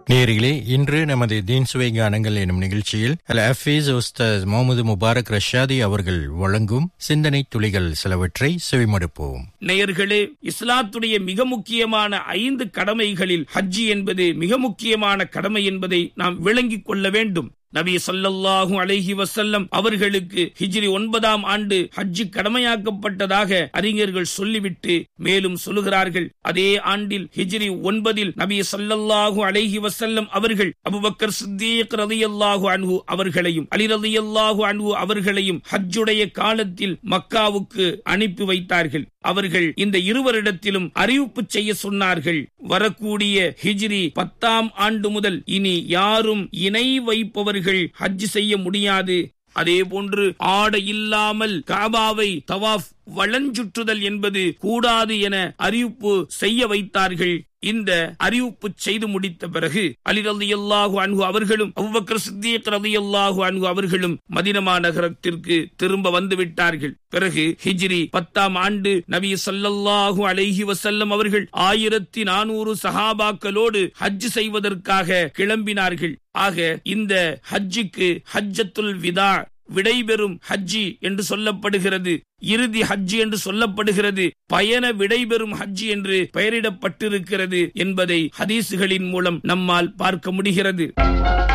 நேரிலே இன்று நமது தீன் சுவை கானங்கள் எனும் நிகழ்ச்சியில் அல் ஹஃபீஸ் உஸ்தாஸ் முகமது முபாரக் ரஷாதி அவர்கள் வழங்கும் சிந்தனை துளிகள் சிலவற்றை செவிமடுப்போம் நேயர்களே இஸ்லாத்துடைய மிக முக்கியமான ஐந்து கடமைகளில் ஹஜ்ஜி என்பது மிக முக்கியமான கடமை என்பதை நாம் விளங்கிக் கொள்ள வேண்டும் நபி ஸல்லல்லாஹு அலைஹி வஸல்லம் அவர்களுக்கு ஹிஜ்ரி ஒன்பதாம் ஆண்டு ஹஜ்ஜி கடமையாக்கப்பட்டதாக அறிஞர்கள் சொல்லிவிட்டு மேலும் சொல்லுகிறார்கள் அதே ஆண்டில் ஹிஜ்ரி ஒன்பதில் நபி ஸல்லல்லாஹு அலைஹி வஸல்லம் அவர்கள் அபூபக்கர் சித்தீக் ரலியல்லாஹு அன்ஹு அவர்களையும் அலி ரலியல்லாஹு அன்ஹு அவர்களையும் ஹஜ்ஜுடைய காலத்தில் மக்காவுக்கு அனுப்பி வைத்தார்கள் அவர்கள் இந்த இருவரிடத்திலும் அறிவிப்பு செய்ய சொன்னார்கள் வரக்கூடிய ஹிஜ்ரி பத்தாம் ஆண்டு முதல் இனி யாரும் இணை வைப்பவர்கள் ஹஜ் செய்ய முடியாது அதே போன்று ஆடை இல்லாமல் காபாவை தவாஃப் வளஞ்சுற்றுதல் என்பது கூடாது என அறிவிப்பு செய்ய வைத்தார்கள் இந்த அறிவிப்பு செய்து முடித்த பிறகு அலி ரலியல்லாஹு அன்ஹு அவர்களும் அபூபக்கர் சித்திக் ரலியல்லாஹு அன்ஹு அவர்களும் மதினமா நகரத்திற்கு திரும்ப வந்து விட்டார்கள் பிறகு ஹிஜ்ரி பத்தாம் ஆண்டு நபி ஸல்லல்லாஹு அலைஹி வஸல்லம் அவர்கள் ஆயிரத்தி நானூறு சஹாபாக்களோடு ஹஜ் செய்வதற்காக கிளம்பினார்கள் ஆக இந்த ஹஜ்ஜுக்கு ஹஜ்ஜத்துல் விதா விடைபெறும் ஹஜ்ஜி என்று சொல்லப்படுகிறது இறுதி ஹஜ்ஜி என்று சொல்லப்படுகிறது பயண விடைபெறும் ஹஜ்ஜி என்று பெயரிடப்பட்டிருக்கிறது என்பதை ஹதீசுகளின் மூலம் நம்மால் பார்க்க முடிகிறது